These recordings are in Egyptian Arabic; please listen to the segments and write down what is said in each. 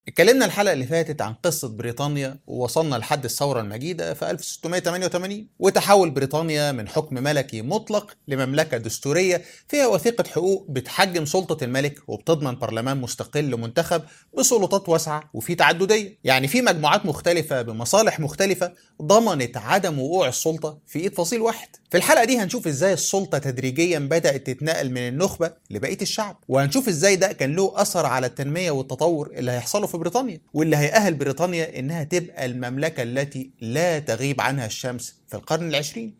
اتكلمنا الحلقة اللي فاتت عن قصة بريطانيا ووصلنا لحد الثورة المجيدة في 1688 وتحول بريطانيا من حكم ملكي مطلق لمملكة دستورية فيها وثيقة حقوق بتحجم سلطة الملك وبتضمن برلمان مستقل منتخب بسلطات واسعة وفي تعددية يعني في مجموعات مختلفة بمصالح مختلفة ضمنت عدم وقوع السلطة في ايد فصيل واحد في الحلقة دي هنشوف ازاي السلطة تدريجيا بدأت تتنقل من النخبة لبقية الشعب وهنشوف ازاي ده كان له أثر على التنمية والتطور اللي هيحصلوا في بريطانيا واللي هيأهل بريطانيا إنها تبقى المملكة التي لا تغيب عنها الشمس في القرن العشرين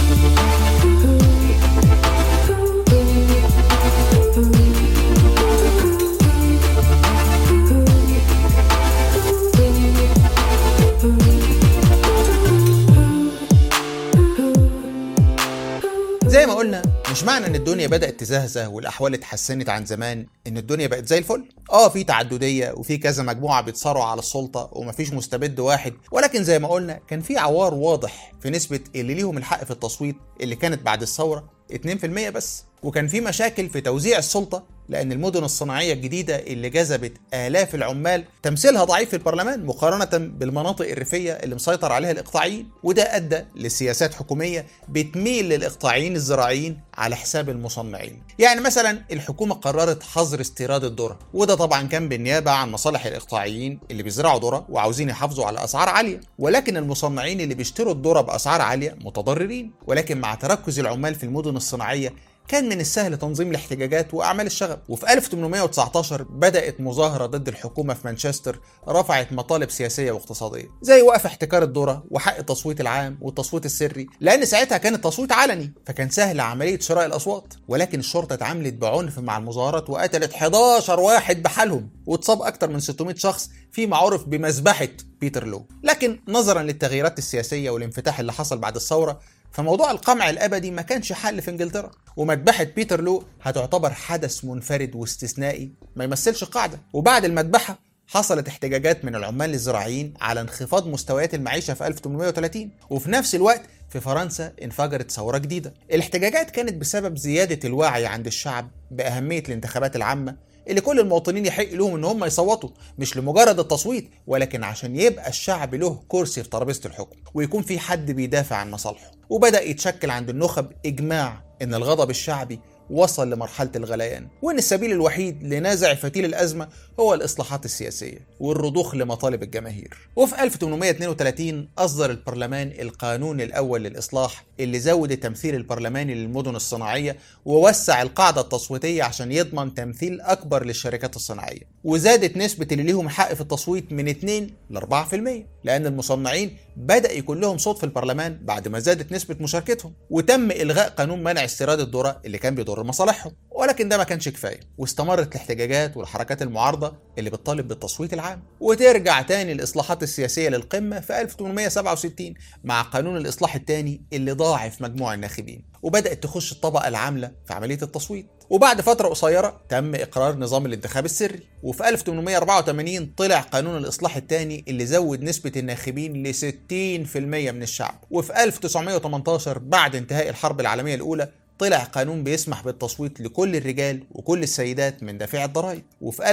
زي ما قلنا مش معنى ان الدنيا بدات تزهزه والاحوال اتحسنت عن زمان ان الدنيا بقت زي الفل اه في تعدديه وفي كذا مجموعه بيتصارعوا على السلطه ومفيش مستبد واحد ولكن زي ما قلنا كان في عوار واضح في نسبه اللي ليهم الحق في التصويت اللي كانت بعد الثوره 2% بس وكان في مشاكل في توزيع السلطه لأن المدن الصناعية الجديدة اللي جذبت آلاف العمال تمثيلها ضعيف في البرلمان مقارنة بالمناطق الريفية اللي مسيطر عليها الإقطاعيين وده أدى لسياسات حكومية بتميل للإقطاعيين الزراعيين على حساب المصنعين يعني مثلا الحكومة قررت حظر استيراد الذرة وده طبعا كان بالنيابة عن مصالح الإقطاعيين اللي بيزرعوا ذرة وعاوزين يحافظوا على أسعار عالية ولكن المصنعين اللي بيشتروا الذرة بأسعار عالية متضررين ولكن مع تركز العمال في المدن الصناعية كان من السهل تنظيم الاحتجاجات واعمال الشغب وفي 1819 بدات مظاهره ضد الحكومه في مانشستر رفعت مطالب سياسيه واقتصاديه زي وقف احتكار الذره وحق التصويت العام والتصويت السري لان ساعتها كان التصويت علني فكان سهل عمليه شراء الاصوات ولكن الشرطه اتعاملت بعنف مع المظاهرات وقتلت 11 واحد بحالهم واتصاب اكثر من 600 شخص فيما عرف بمذبحه بيتر لو لكن نظرا للتغييرات السياسيه والانفتاح اللي حصل بعد الثوره فموضوع القمع الابدي ما كانش حل في انجلترا ومذبحه بيتر لو هتعتبر حدث منفرد واستثنائي ما يمثلش قاعده وبعد المذبحه حصلت احتجاجات من العمال الزراعيين على انخفاض مستويات المعيشه في 1830 وفي نفس الوقت في فرنسا انفجرت ثوره جديده الاحتجاجات كانت بسبب زياده الوعي عند الشعب باهميه الانتخابات العامه اللي كل المواطنين يحق لهم ان هم يصوتوا مش لمجرد التصويت ولكن عشان يبقى الشعب له كرسي في ترابيزه الحكم ويكون في حد بيدافع عن مصالحه وبدا يتشكل عند النخب اجماع ان الغضب الشعبي وصل لمرحلة الغليان وإن السبيل الوحيد لنازع فتيل الأزمة هو الإصلاحات السياسية والرضوخ لمطالب الجماهير وفي 1832 أصدر البرلمان القانون الأول للإصلاح اللي زود التمثيل البرلماني للمدن الصناعية ووسع القاعدة التصويتية عشان يضمن تمثيل أكبر للشركات الصناعية وزادت نسبة اللي ليهم حق في التصويت من 2 ل 4% لأن المصنعين بدأ يكون لهم صوت في البرلمان بعد ما زادت نسبة مشاركتهم وتم إلغاء قانون منع استيراد الذرة اللي كان بيضر مصالحهم ولكن ده ما كانش كفاية واستمرت الاحتجاجات والحركات المعارضة اللي بتطالب بالتصويت العام وترجع تاني الإصلاحات السياسية للقمة في 1867 مع قانون الإصلاح الثاني اللي ضاعف مجموع الناخبين وبدأت تخش الطبقة العاملة في عملية التصويت وبعد فترة قصيرة تم إقرار نظام الانتخاب السري وفي 1884 طلع قانون الإصلاح الثاني اللي زود نسبة الناخبين ل 60% من الشعب وفي 1918 بعد انتهاء الحرب العالمية الأولى طلع قانون بيسمح بالتصويت لكل الرجال وكل السيدات من دافعي الضرائب وفي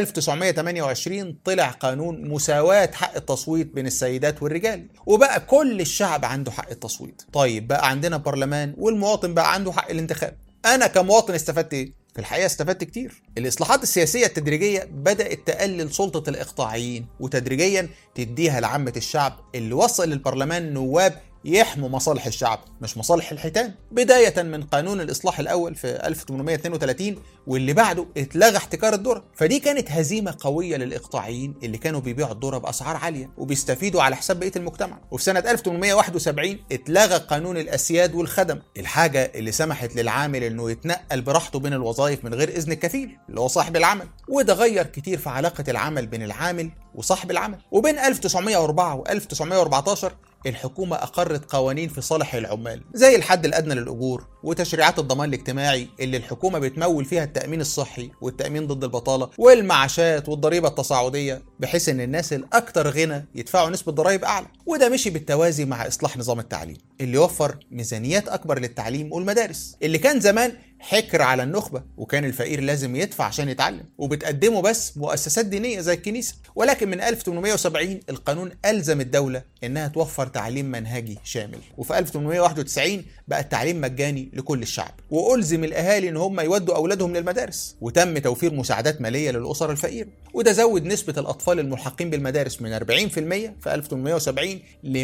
1928 طلع قانون مساواة حق التصويت بين السيدات والرجال وبقى كل الشعب عنده حق التصويت طيب بقى عندنا برلمان والمواطن بقى عنده حق الانتخاب انا كمواطن استفدت ايه في الحقيقه استفدت كتير الاصلاحات السياسيه التدريجيه بدات تقلل سلطه الاقطاعيين وتدريجيا تديها لعامه الشعب اللي وصل للبرلمان نواب يحموا مصالح الشعب مش مصالح الحيتان بداية من قانون الإصلاح الأول في 1832 واللي بعده اتلغى احتكار الذرة فدي كانت هزيمة قوية للإقطاعيين اللي كانوا بيبيعوا الذرة بأسعار عالية وبيستفيدوا على حساب بقية المجتمع وفي سنة 1871 اتلغى قانون الأسياد والخدم الحاجة اللي سمحت للعامل إنه يتنقل براحته بين الوظائف من غير إذن الكفيل اللي هو صاحب العمل وده غير كتير في علاقة العمل بين العامل وصاحب العمل وبين 1904 و 1914 الحكومة أقرت قوانين في صالح العمال زي الحد الأدنى للأجور وتشريعات الضمان الاجتماعي اللي الحكومة بتمول فيها التأمين الصحي والتأمين ضد البطالة والمعاشات والضريبة التصاعدية بحيث إن الناس الأكثر غنى يدفعوا نسبة ضرائب أعلى وده مشي بالتوازي مع إصلاح نظام التعليم اللي وفر ميزانيات أكبر للتعليم والمدارس اللي كان زمان حكر على النخبة وكان الفقير لازم يدفع عشان يتعلم وبتقدمه بس مؤسسات دينية زي الكنيسة ولكن من 1870 القانون ألزم الدولة إنها توفر تعليم منهجي شامل وفي 1891 بقى التعليم مجاني لكل الشعب وألزم الأهالي إن هم يودوا أولادهم للمدارس وتم توفير مساعدات مالية للأسر الفقيرة وده زود نسبة الأطفال الملحقين بالمدارس من 40% في 1870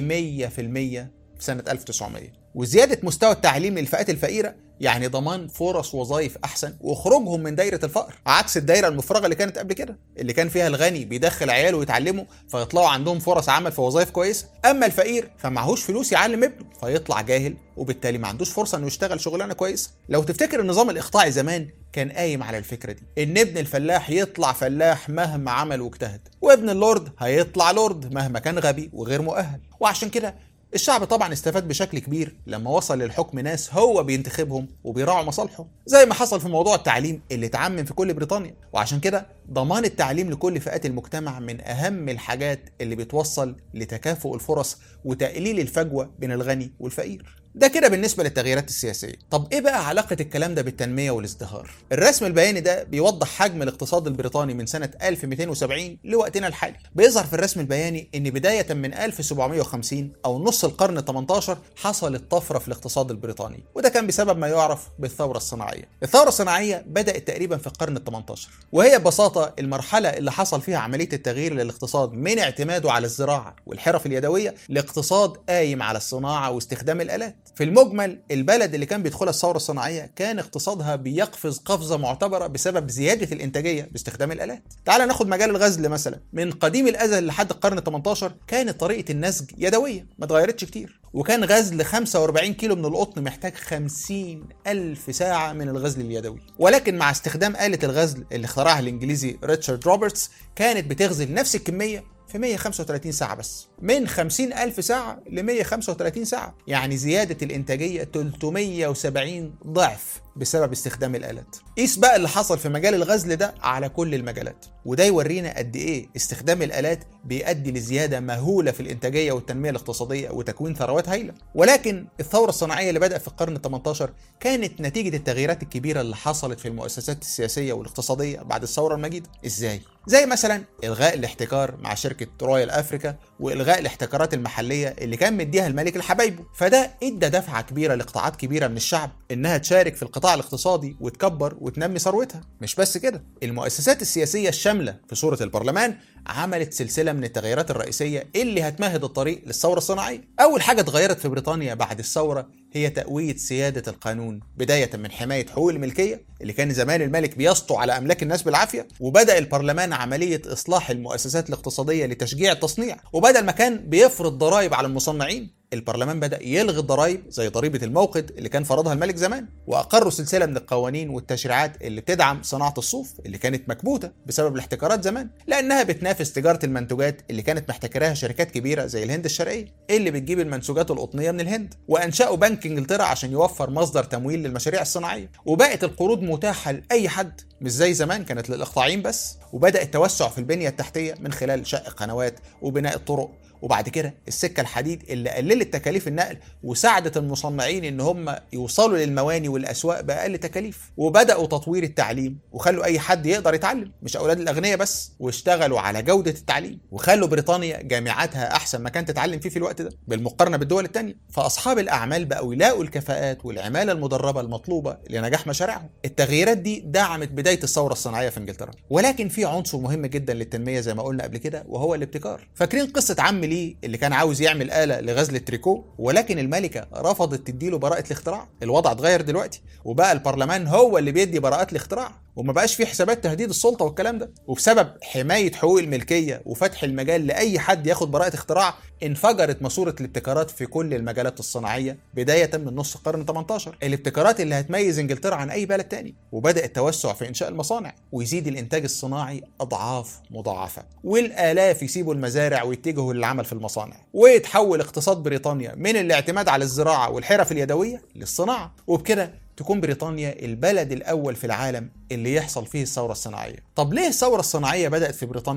ل 100% في سنة 1900 وزيادة مستوى التعليم للفئات الفقيرة يعني ضمان فرص وظائف احسن وخروجهم من دايره الفقر عكس الدايره المفرغه اللي كانت قبل كده اللي كان فيها الغني بيدخل عياله يتعلموا فيطلعوا عندهم فرص عمل في وظائف كويسه اما الفقير فمعهوش فلوس يعلم ابنه فيطلع جاهل وبالتالي ما عندوش فرصه انه يشتغل شغلانه كويسه لو تفتكر النظام الاقطاعي زمان كان قايم على الفكره دي ان ابن الفلاح يطلع فلاح مهما عمل واجتهد وابن اللورد هيطلع لورد مهما كان غبي وغير مؤهل وعشان كده الشعب طبعا استفاد بشكل كبير لما وصل للحكم ناس هو بينتخبهم وبيراعوا مصالحهم زي ما حصل في موضوع التعليم اللي اتعمم في كل بريطانيا وعشان كده ضمان التعليم لكل فئات المجتمع من اهم الحاجات اللي بتوصل لتكافؤ الفرص وتقليل الفجوه بين الغني والفقير ده كده بالنسبة للتغييرات السياسية طب ايه بقى علاقة الكلام ده بالتنمية والازدهار الرسم البياني ده بيوضح حجم الاقتصاد البريطاني من سنة 1270 لوقتنا الحالي بيظهر في الرسم البياني ان بداية من 1750 او نص القرن ال 18 حصلت طفرة في الاقتصاد البريطاني وده كان بسبب ما يعرف بالثورة الصناعية الثورة الصناعية بدأت تقريبا في القرن ال 18 وهي ببساطة المرحلة اللي حصل فيها عملية التغيير للاقتصاد من اعتماده على الزراعة والحرف اليدوية لاقتصاد قايم على الصناعة واستخدام الآلات في المجمل البلد اللي كان بيدخلها الثوره الصناعيه كان اقتصادها بيقفز قفزه معتبره بسبب زياده الانتاجيه باستخدام الالات. تعال ناخد مجال الغزل مثلا، من قديم الازل لحد القرن ال 18 كانت طريقه النسج يدويه ما اتغيرتش كتير، وكان غزل 45 كيلو من القطن محتاج 50 ألف ساعة من الغزل اليدوي ولكن مع استخدام آلة الغزل اللي اخترعها الإنجليزي ريتشارد روبرتس كانت بتغزل نفس الكمية في 135 ساعة بس من 50 ألف ساعة ل 135 ساعة يعني زيادة الإنتاجية 370 ضعف بسبب استخدام الآلات قيس بقى اللي حصل في مجال الغزل ده على كل المجالات وده يورينا قد إيه استخدام الآلات بيؤدي لزيادة مهولة في الإنتاجية والتنمية الاقتصادية وتكوين ثروات هائلة ولكن الثورة الصناعية اللي بدأت في القرن ال 18 كانت نتيجة التغييرات الكبيرة اللي حصلت في المؤسسات السياسية والاقتصادية بعد الثورة المجيدة إزاي؟ زي مثلا إلغاء الاحتكار مع شركة رويال أفريكا وإلغاء الاحتكارات المحلية اللي كان مديها الملك لحبايبه فده ادى دفعة كبيرة لقطاعات كبيرة من الشعب إنها تشارك في القطاع الاقتصادي وتكبر وتنمي ثروتها مش بس كده المؤسسات السياسية الشاملة في صورة البرلمان عملت سلسلة من التغييرات الرئيسية اللي هتمهد الطريق للثورة الصناعية أول حاجة اتغيرت في بريطانيا بعد الثورة هي تقوية سيادة القانون بداية من حماية حقوق الملكية اللي كان زمان الملك بيسطو على أملاك الناس بالعافية وبدأ البرلمان عملية إصلاح المؤسسات الاقتصادية لتشجيع التصنيع وبدل ما كان بيفرض ضرائب على المصنعين البرلمان بدأ يلغي الضرائب زي ضريبة الموقد اللي كان فرضها الملك زمان وأقروا سلسلة من القوانين والتشريعات اللي بتدعم صناعة الصوف اللي كانت مكبوتة بسبب الاحتكارات زمان لأنها بتنافس تجارة المنتوجات اللي كانت محتكراها شركات كبيرة زي الهند الشرقية اللي بتجيب المنسوجات القطنية من الهند وأنشأوا بنك إنجلترا عشان يوفر مصدر تمويل للمشاريع الصناعية وبقت القروض متاحة لأي حد مش زي زمان كانت للإقطاعيين بس وبدأ التوسع في البنية التحتية من خلال شق قنوات وبناء الطرق وبعد كده السكه الحديد اللي قللت تكاليف النقل وساعدت المصنعين ان هم يوصلوا للمواني والاسواق باقل تكاليف وبداوا تطوير التعليم وخلوا اي حد يقدر يتعلم مش اولاد الاغنياء بس واشتغلوا على جوده التعليم وخلوا بريطانيا جامعاتها احسن مكان تتعلم فيه في الوقت ده بالمقارنه بالدول الثانيه فاصحاب الاعمال بقوا يلاقوا الكفاءات والعماله المدربه المطلوبه لنجاح مشاريعهم التغييرات دي دعمت بدايه الثوره الصناعيه في انجلترا ولكن في عنصر مهم جدا للتنميه زي ما قلنا قبل كده وهو الابتكار فاكرين قصه عم ليه اللي كان عاوز يعمل آلة لغزل التريكو ولكن الملكة رفضت تديله براءة الاختراع الوضع اتغير دلوقتي وبقى البرلمان هو اللي بيدي براءات الاختراع وما بقاش في حسابات تهديد السلطه والكلام ده وبسبب حمايه حقوق الملكيه وفتح المجال لاي حد ياخد براءه اختراع انفجرت ماسوره الابتكارات في كل المجالات الصناعيه بدايه من نص القرن 18 الابتكارات اللي هتميز انجلترا عن اي بلد تاني وبدا التوسع في انشاء المصانع ويزيد الانتاج الصناعي اضعاف مضاعفه والالاف يسيبوا المزارع ويتجهوا للعمل في المصانع ويتحول اقتصاد بريطانيا من الاعتماد على الزراعه والحرف اليدويه للصناعه وبكده تكون بريطانيا البلد الأول في العالم اللي يحصل فيه الثورة الصناعية طب ليه الثورة الصناعية بدأت في بريطانيا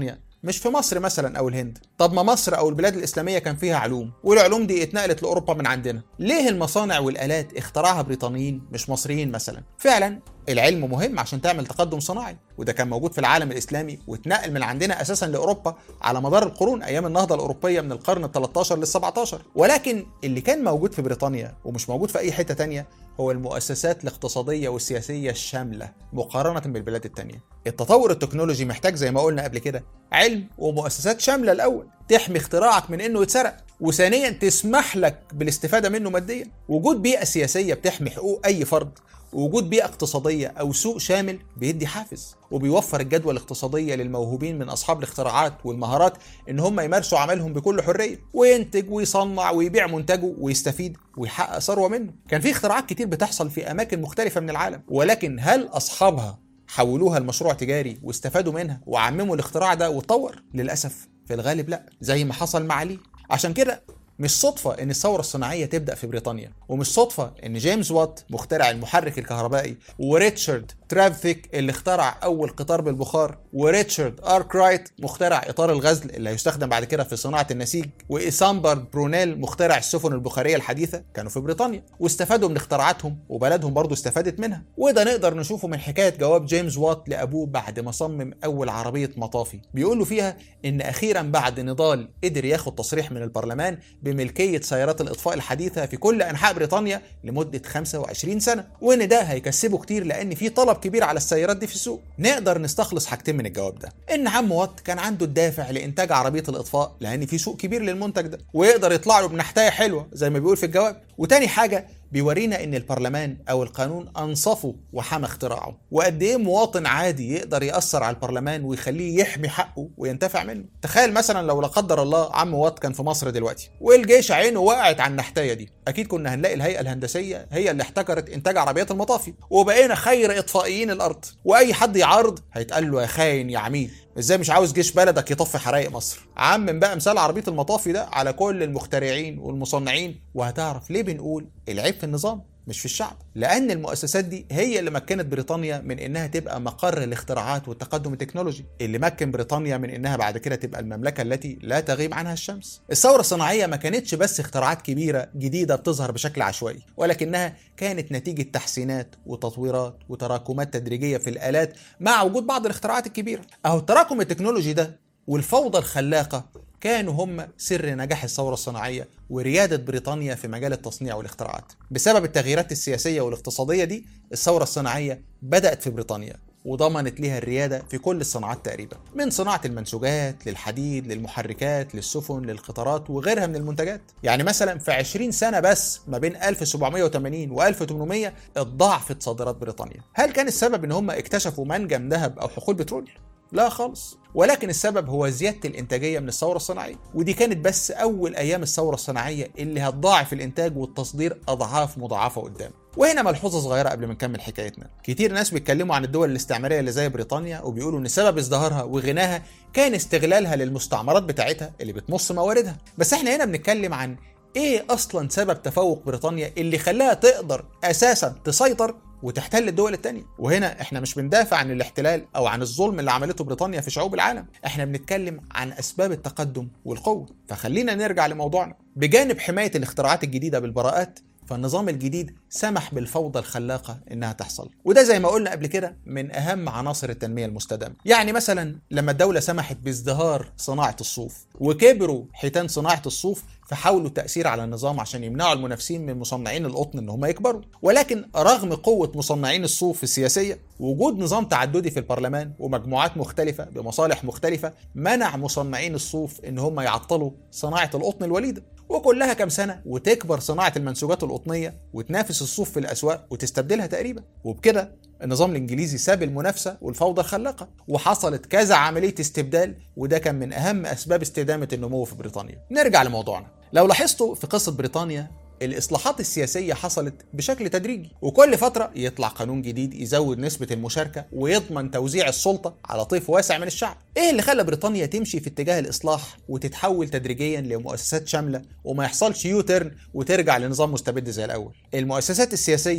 مش في مصر مثلا او الهند طب ما مصر او البلاد الاسلاميه كان فيها علوم والعلوم دي اتنقلت لاوروبا من عندنا ليه المصانع والالات اخترعها بريطانيين مش مصريين مثلا فعلا العلم مهم عشان تعمل تقدم صناعي وده كان موجود في العالم الاسلامي واتنقل من عندنا اساسا لاوروبا على مدار القرون ايام النهضه الاوروبيه من القرن ال13 لل17 ولكن اللي كان موجود في بريطانيا ومش موجود في اي حته تانية هو المؤسسات الاقتصاديه والسياسيه الشامله مقارنه بالبلاد التانية التطور التكنولوجي محتاج زي ما قلنا قبل كده علم ومؤسسات شامله الاول تحمي اختراعك من انه يتسرق وثانيا تسمح لك بالاستفاده منه ماديا وجود بيئه سياسيه بتحمي حقوق اي فرد وجود بيئة اقتصادية أو سوق شامل بيدي حافز وبيوفر الجدوى الاقتصادية للموهوبين من أصحاب الاختراعات والمهارات إن هم يمارسوا عملهم بكل حرية وينتج ويصنع ويبيع منتجه ويستفيد ويحقق ثروة منه كان في اختراعات كتير بتحصل في أماكن مختلفة من العالم ولكن هل أصحابها حولوها لمشروع تجاري واستفادوا منها وعمموا الاختراع ده واتطور للأسف في الغالب لا زي ما حصل مع لي عشان كده مش صدفة إن الثورة الصناعية تبدأ في بريطانيا، ومش صدفة إن جيمس وات مخترع المحرك الكهربائي، وريتشارد ترافيك اللي اخترع أول قطار بالبخار، وريتشارد آركرايت مخترع إطار الغزل اللي هيستخدم بعد كده في صناعة النسيج، وإيسامبر برونيل مخترع السفن البخارية الحديثة كانوا في بريطانيا، واستفادوا من اختراعاتهم وبلدهم برضه استفادت منها، وده نقدر نشوفه من حكاية جواب جيمس وات لأبوه بعد ما صمم أول عربية مطافي، بيقول له فيها إن أخيرا بعد نضال قدر ياخد تصريح من البرلمان بملكية سيارات الإطفاء الحديثة في كل أنحاء بريطانيا لمدة 25 سنة وإن ده هيكسبه كتير لأن في طلب كبير على السيارات دي في السوق نقدر نستخلص حاجتين من الجواب ده إن عم وات كان عنده الدافع لإنتاج عربية الإطفاء لأن في سوق كبير للمنتج ده ويقدر يطلع له بنحتاية حلوة زي ما بيقول في الجواب وتاني حاجة بيورينا ان البرلمان او القانون انصفه وحمى اختراعه وقد ايه مواطن عادي يقدر ياثر على البرلمان ويخليه يحمي حقه وينتفع منه تخيل مثلا لو لا قدر الله عم وات كان في مصر دلوقتي والجيش عينه وقعت على النحتايه دي اكيد كنا هنلاقي الهيئه الهندسيه هي اللي احتكرت انتاج عربيات المطافي وبقينا خير اطفائيين الارض واي حد يعارض هيتقال له يا خاين يا عميل ازاي مش عاوز جيش بلدك يطفي حرايق مصر عمم بقى مثال عربيه المطافي ده على كل المخترعين والمصنعين وهتعرف ليه بنقول العيب في النظام مش في الشعب لان المؤسسات دي هي اللي مكنت بريطانيا من انها تبقى مقر الاختراعات والتقدم التكنولوجي اللي مكن بريطانيا من انها بعد كده تبقى المملكه التي لا تغيب عنها الشمس الثوره الصناعيه ما كانتش بس اختراعات كبيره جديده بتظهر بشكل عشوائي ولكنها كانت نتيجه تحسينات وتطويرات وتراكمات تدريجيه في الالات مع وجود بعض الاختراعات الكبيره اهو التراكم التكنولوجي ده والفوضى الخلاقه كانوا هم سر نجاح الثورة الصناعية وريادة بريطانيا في مجال التصنيع والاختراعات بسبب التغييرات السياسية والاقتصادية دي الثورة الصناعية بدأت في بريطانيا وضمنت ليها الريادة في كل الصناعات تقريبا من صناعة المنسوجات للحديد للمحركات للسفن للقطارات وغيرها من المنتجات يعني مثلا في 20 سنة بس ما بين 1780 و 1800 اتضاعفت صادرات بريطانيا هل كان السبب ان هم اكتشفوا منجم ذهب او حقول بترول؟ لا خالص ولكن السبب هو زيادة الإنتاجية من الثورة الصناعية ودي كانت بس أول أيام الثورة الصناعية اللي هتضاعف الإنتاج والتصدير أضعاف مضاعفة قدام وهنا ملحوظة صغيرة قبل ما نكمل حكايتنا كتير ناس بيتكلموا عن الدول الاستعمارية اللي زي بريطانيا وبيقولوا إن سبب ازدهارها وغناها كان استغلالها للمستعمرات بتاعتها اللي بتمص مواردها بس احنا هنا بنتكلم عن ايه اصلا سبب تفوق بريطانيا اللي خلاها تقدر اساسا تسيطر وتحتل الدول التانية وهنا احنا مش بندافع عن الاحتلال او عن الظلم اللي عملته بريطانيا في شعوب العالم احنا بنتكلم عن اسباب التقدم والقوة فخلينا نرجع لموضوعنا بجانب حماية الاختراعات الجديدة بالبراءات فالنظام الجديد سمح بالفوضى الخلاقة إنها تحصل وده زي ما قلنا قبل كده من أهم عناصر التنمية المستدامة يعني مثلا لما الدولة سمحت بازدهار صناعة الصوف وكبروا حيتان صناعة الصوف فحاولوا التأثير على النظام عشان يمنعوا المنافسين من مصنعين القطن ان هم يكبروا ولكن رغم قوة مصنعين الصوف السياسية وجود نظام تعددي في البرلمان ومجموعات مختلفة بمصالح مختلفة منع مصنعين الصوف ان هم يعطلوا صناعة القطن الوليدة وكلها كام سنة وتكبر صناعة المنسوجات القطنية وتنافس الصوف في الأسواق وتستبدلها تقريبا وبكده النظام الإنجليزي ساب المنافسة والفوضى الخلاقة وحصلت كذا عملية استبدال وده كان من أهم أسباب استدامة النمو في بريطانيا نرجع لموضوعنا لو لاحظتوا في قصة بريطانيا الإصلاحات السياسية حصلت بشكل تدريجي وكل فترة يطلع قانون جديد يزود نسبة المشاركة ويضمن توزيع السلطة على طيف واسع من الشعب إيه اللي خلى بريطانيا تمشي في اتجاه الإصلاح وتتحول تدريجيا لمؤسسات شاملة وما يحصلش يو تيرن وترجع لنظام مستبد زي الأول المؤسسات السياسية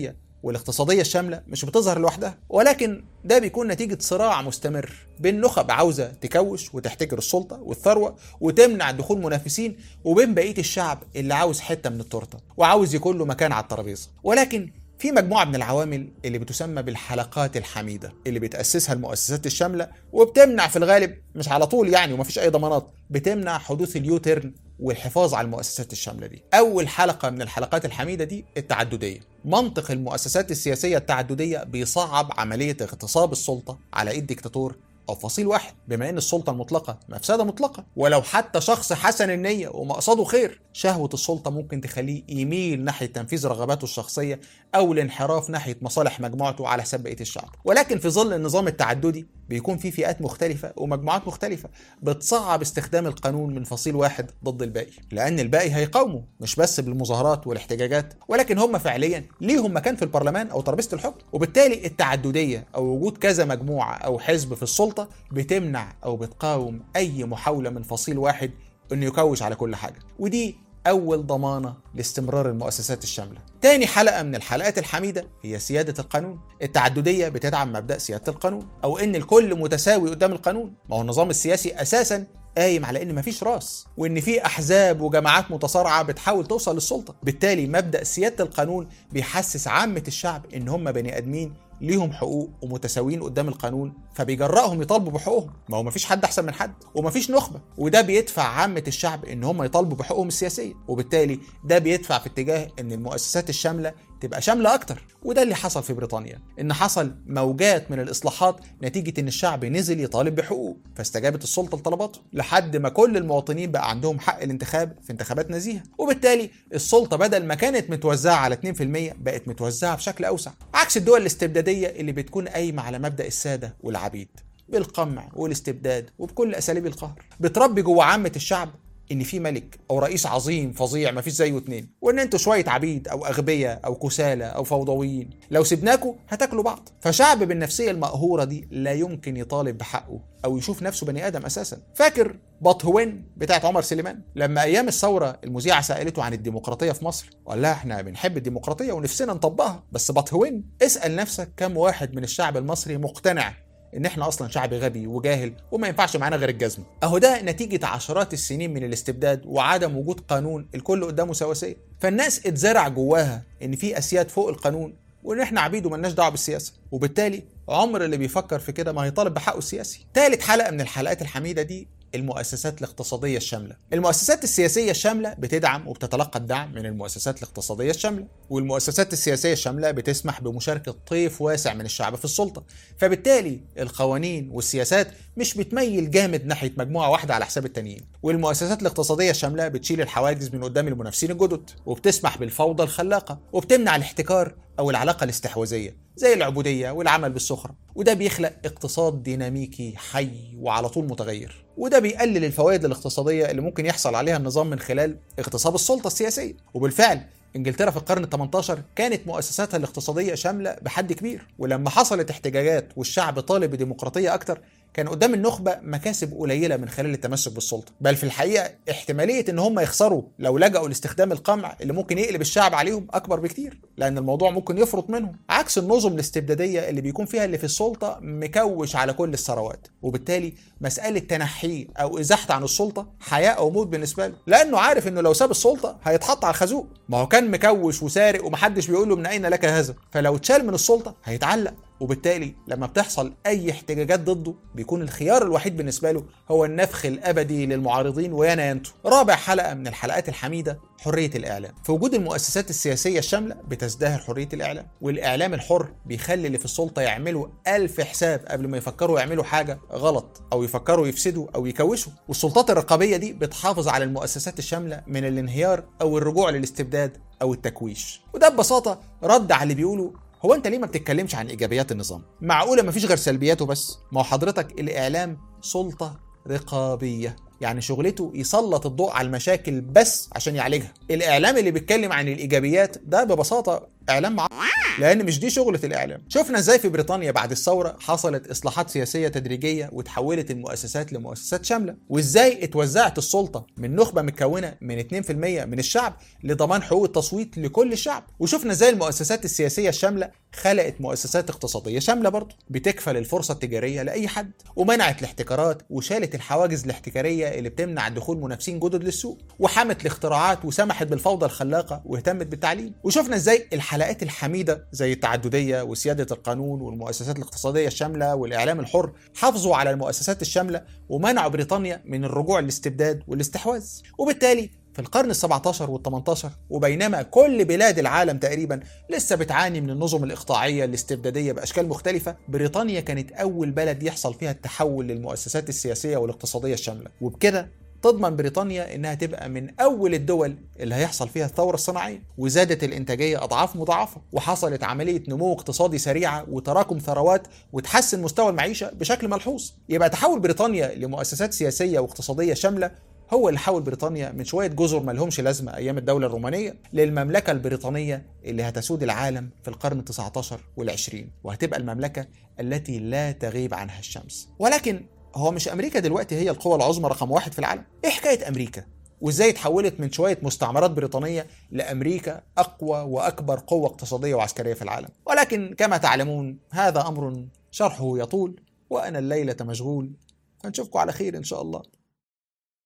والاقتصادية الشاملة مش بتظهر لوحدها ولكن ده بيكون نتيجة صراع مستمر بين نخب عاوزة تكوش وتحتكر السلطة والثروة وتمنع دخول منافسين وبين بقية الشعب اللي عاوز حتة من التورتة وعاوز يكون له مكان على الترابيزة ولكن في مجموعة من العوامل اللي بتسمى بالحلقات الحميدة اللي بتأسسها المؤسسات الشاملة وبتمنع في الغالب مش على طول يعني ومفيش أي ضمانات بتمنع حدوث اليوتيرن والحفاظ على المؤسسات الشاملة دي أول حلقة من الحلقات الحميدة دي التعددية منطق المؤسسات السياسية التعددية بيصعب عملية اغتصاب السلطة على إيد ديكتاتور أو فصيل واحد بما إن السلطة المطلقة مفسدة مطلقة ولو حتى شخص حسن النية ومقصده خير شهوة السلطة ممكن تخليه يميل ناحية تنفيذ رغباته الشخصية أو الانحراف ناحية مصالح مجموعته على حساب بقية الشعب ولكن في ظل النظام التعددي بيكون في فئات مختلفة ومجموعات مختلفة بتصعب استخدام القانون من فصيل واحد ضد الباقي لأن الباقي هيقاوموا مش بس بالمظاهرات والاحتجاجات ولكن هم فعليا ليهم مكان في البرلمان أو ترابيزة الحكم وبالتالي التعددية أو وجود كذا مجموعة أو حزب في السلطة بتمنع أو بتقاوم أي محاولة من فصيل واحد إنه يكوش على كل حاجة ودي أول ضمانة لاستمرار المؤسسات الشاملة. تاني حلقة من الحلقات الحميدة هي سيادة القانون. التعددية بتدعم مبدأ سيادة القانون أو إن الكل متساوي قدام القانون. ما هو النظام السياسي أساسا قايم على ان مفيش راس وان في احزاب وجماعات متصارعه بتحاول توصل للسلطه بالتالي مبدا سياده القانون بيحسس عامه الشعب ان هم بني ادمين ليهم حقوق ومتساويين قدام القانون فبيجرأهم يطالبوا بحقوقهم ما هو مفيش حد احسن من حد ومفيش نخبه وده بيدفع عامه الشعب ان هم يطالبوا بحقوقهم السياسيه وبالتالي ده بيدفع في اتجاه ان المؤسسات الشامله تبقى شامله اكتر وده اللي حصل في بريطانيا ان حصل موجات من الاصلاحات نتيجه ان الشعب نزل يطالب بحقوقه فاستجابت السلطه لطلباته لحد ما كل المواطنين بقى عندهم حق الانتخاب في انتخابات نزيهه وبالتالي السلطه بدل ما كانت متوزعه على 2% بقت متوزعه بشكل اوسع عكس الدول الاستبداديه اللي بتكون قايمه على مبدا الساده والعبيد بالقمع والاستبداد وبكل اساليب القهر بتربي جوه عامه الشعب ان في ملك او رئيس عظيم فظيع مفيش زيه اتنين وان انتوا شويه عبيد او اغبياء او كسالى او فوضويين لو سبناكوا هتاكلوا بعض فشعب بالنفسيه المقهوره دي لا يمكن يطالب بحقه او يشوف نفسه بني ادم اساسا فاكر بطهوين بتاعت عمر سليمان لما ايام الثوره المذيعه سالته عن الديمقراطيه في مصر وقال لها احنا بنحب الديمقراطيه ونفسنا نطبقها بس بطهوين اسال نفسك كم واحد من الشعب المصري مقتنع ان احنا اصلا شعب غبي وجاهل وما ينفعش معانا غير الجزمه اهو ده نتيجه عشرات السنين من الاستبداد وعدم وجود قانون الكل قدامه سواسيه فالناس اتزرع جواها ان في اسياد فوق القانون وان احنا عبيد وملناش دعوه بالسياسه وبالتالي عمر اللي بيفكر في كده ما هيطالب بحقه السياسي تالت حلقه من الحلقات الحميده دي المؤسسات الاقتصادية الشاملة المؤسسات السياسية الشاملة بتدعم وبتتلقى الدعم من المؤسسات الاقتصادية الشاملة والمؤسسات السياسية الشاملة بتسمح بمشاركة طيف واسع من الشعب في السلطة فبالتالي القوانين والسياسات مش بتميل جامد ناحية مجموعة واحدة على حساب التانيين والمؤسسات الاقتصادية الشاملة بتشيل الحواجز من قدام المنافسين الجدد وبتسمح بالفوضى الخلاقة وبتمنع الاحتكار أو العلاقة الاستحواذية زي العبودية والعمل بالسخرة وده بيخلق اقتصاد ديناميكي حي وعلى طول متغير وده بيقلل الفوائد الاقتصادية اللي ممكن يحصل عليها النظام من خلال اغتصاب السلطة السياسية وبالفعل انجلترا في القرن ال18 كانت مؤسساتها الاقتصاديه شامله بحد كبير ولما حصلت احتجاجات والشعب طالب بديمقراطيه اكتر كان قدام النخبه مكاسب قليله من خلال التمسك بالسلطه بل في الحقيقه احتماليه ان هم يخسروا لو لجأوا لاستخدام القمع اللي ممكن يقلب الشعب عليهم اكبر بكتير لان الموضوع ممكن يفرط منهم عكس النظم الاستبداديه اللي بيكون فيها اللي في السلطه مكوش على كل الثروات وبالتالي مساله تنحيه او ازاحته عن السلطه حياه او موت بالنسبه له لانه عارف انه لو ساب السلطه هيتحط على الخازوق ما هو كان مكوش وسارق ومحدش بيقول له من اين لك هذا فلو اتشال من السلطه هيتعلق وبالتالي لما بتحصل اي احتجاجات ضده بيكون الخيار الوحيد بالنسبه له هو النفخ الابدي للمعارضين ويانا ينتو رابع حلقه من الحلقات الحميده حريه الاعلام في وجود المؤسسات السياسيه الشامله بتزدهر حريه الاعلام والاعلام الحر بيخلي اللي في السلطه يعملوا ألف حساب قبل ما يفكروا يعملوا حاجه غلط او يفكروا يفسدوا او يكوشوا والسلطات الرقابيه دي بتحافظ على المؤسسات الشامله من الانهيار او الرجوع للاستبداد او التكويش وده ببساطه رد على اللي بيقولوا هو انت ليه ما بتتكلمش عن ايجابيات النظام معقوله ما فيش غير سلبياته بس ما هو حضرتك الاعلام سلطه رقابيه يعني شغلته يسلط الضوء على المشاكل بس عشان يعالجها الاعلام اللي بيتكلم عن الايجابيات ده ببساطه اعلام مع لان مش دي شغله الاعلام شفنا ازاي في بريطانيا بعد الثوره حصلت اصلاحات سياسيه تدريجيه وتحولت المؤسسات لمؤسسات شامله وازاي اتوزعت السلطه من نخبه متكونه من 2% من الشعب لضمان حقوق التصويت لكل الشعب وشفنا ازاي المؤسسات السياسيه الشامله خلقت مؤسسات اقتصاديه شامله برضه بتكفل الفرصه التجاريه لاي حد ومنعت الاحتكارات وشالت الحواجز الاحتكاريه اللي بتمنع دخول منافسين جدد للسوق وحمت الاختراعات وسمحت بالفوضى الخلاقه واهتمت بالتعليم وشفنا ازاي الحلقات الحميده زي التعدديه وسياده القانون والمؤسسات الاقتصاديه الشامله والاعلام الحر حافظوا على المؤسسات الشامله ومنعوا بريطانيا من الرجوع للاستبداد والاستحواذ وبالتالي في القرن ال 17 وال 18 وبينما كل بلاد العالم تقريبا لسه بتعاني من النظم الاقطاعيه الاستبداديه باشكال مختلفه بريطانيا كانت اول بلد يحصل فيها التحول للمؤسسات السياسيه والاقتصاديه الشامله وبكده تضمن بريطانيا انها تبقى من اول الدول اللي هيحصل فيها الثوره الصناعيه وزادت الانتاجيه اضعاف مضاعفه وحصلت عمليه نمو اقتصادي سريعه وتراكم ثروات وتحسن مستوى المعيشه بشكل ملحوظ يبقى تحول بريطانيا لمؤسسات سياسيه واقتصاديه شامله هو اللي حول بريطانيا من شويه جزر ما لهمش لازمه ايام الدوله الرومانيه للمملكه البريطانيه اللي هتسود العالم في القرن ال 19 والعشرين وهتبقى المملكه التي لا تغيب عنها الشمس ولكن هو مش امريكا دلوقتي هي القوة العظمى رقم واحد في العالم؟ ايه حكاية امريكا؟ وازاي اتحولت من شوية مستعمرات بريطانية لامريكا اقوى واكبر قوة اقتصادية وعسكرية في العالم؟ ولكن كما تعلمون هذا امر شرحه يطول وانا الليلة مشغول فنشوفكم على خير ان شاء الله